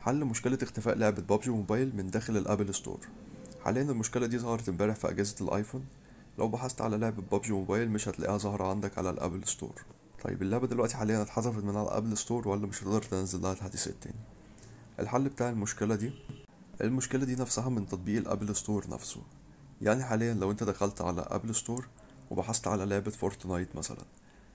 حل مشكلة اختفاء لعبة بابجي موبايل من داخل الابل ستور حاليا المشكلة دي ظهرت امبارح في اجهزة الايفون لو بحثت على لعبة بابجي موبايل مش هتلاقيها ظاهرة عندك على الابل ستور طيب اللعبة دلوقتي حاليا اتحذفت من على الابل ستور ولا مش هتقدر تنزل لها تحديثات تاني الحل بتاع المشكلة دي المشكلة دي نفسها من تطبيق الابل ستور نفسه يعني حاليا لو انت دخلت على ابل ستور وبحثت على لعبة فورتنايت مثلا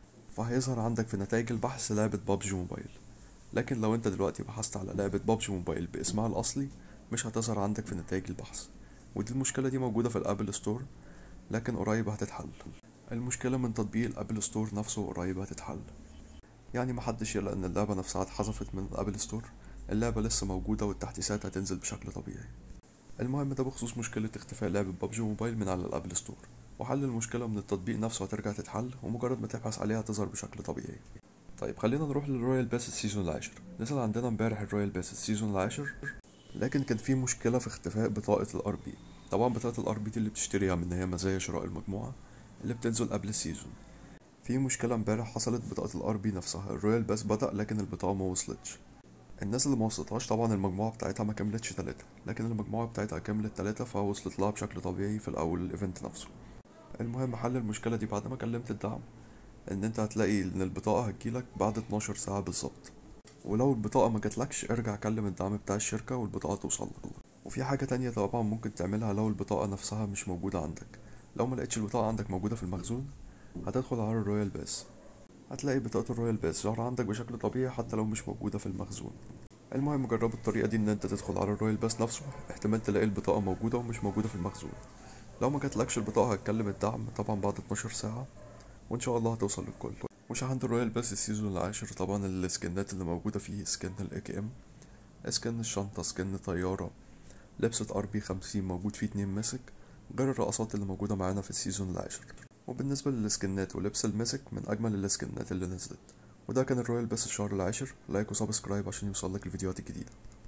فهيظهر عندك في نتائج البحث لعبة بابجي موبايل لكن لو انت دلوقتي بحثت على لعبة بابجي موبايل باسمها الأصلي مش هتظهر عندك في نتائج البحث ودي المشكلة دي موجودة في الأبل ستور لكن قريب هتتحل المشكلة من تطبيق الأبل ستور نفسه قريب هتتحل يعني محدش يقلق إن اللعبة نفسها اتحذفت من الأبل ستور اللعبة لسه موجودة والتحديثات هتنزل بشكل طبيعي المهم ده بخصوص مشكلة اختفاء لعبة بابجي موبايل من على الأبل ستور وحل المشكلة من التطبيق نفسه هترجع تتحل ومجرد ما تبحث عليها هتظهر بشكل طبيعي طيب خلينا نروح للرويال باس السيزون العاشر نزل عندنا امبارح الرويال باس السيزون العاشر لكن كان في مشكلة في اختفاء بطاقة الار بي طبعا بطاقة الار بي دي اللي بتشتريها من هي مزايا شراء المجموعة اللي بتنزل قبل السيزون في مشكلة امبارح حصلت بطاقة الار بي نفسها الرويال باس بدأ لكن البطاقة ما وصلتش الناس اللي ما وصلتهاش طبعا المجموعة بتاعتها ما كملتش تلاتة لكن المجموعة بتاعتها كملت تلاتة فوصلت لها بشكل طبيعي في الأول الإيفنت نفسه المهم حل المشكلة دي بعد ما كلمت الدعم ان انت هتلاقي ان البطاقة هتجيلك بعد 12 ساعة بالظبط ولو البطاقة ما جاتلكش ارجع كلم الدعم بتاع الشركة والبطاقة توصل لك وفي حاجة تانية طبعا ممكن تعملها لو البطاقة نفسها مش موجودة عندك لو ما لقيتش البطاقة عندك موجودة في المخزون هتدخل على الرويال باس هتلاقي بطاقة الرويال باس ظاهرة عندك بشكل طبيعي حتى لو مش موجودة في المخزون المهم جرب الطريقة دي ان انت تدخل على الرويال باس نفسه احتمال تلاقي البطاقة موجودة ومش موجودة في المخزون لو ما جاتلكش البطاقة هتكلم الدعم طبعا بعد 12 ساعة وان شاء الله هتوصل للكل مش عند الرويال باس السيزون العاشر طبعا السكنات اللي موجودة فيه سكن الاي كي ام سكن الشنطة سكن طيارة لبسة ار بي خمسين موجود فيه اتنين مسك غير الرقصات اللي موجودة معانا في السيزون العاشر وبالنسبة للسكنات ولبس المسك من أجمل السكنات اللي نزلت وده كان الرويال باس الشهر العاشر لايك وسبسكرايب عشان يوصلك الفيديوهات الجديدة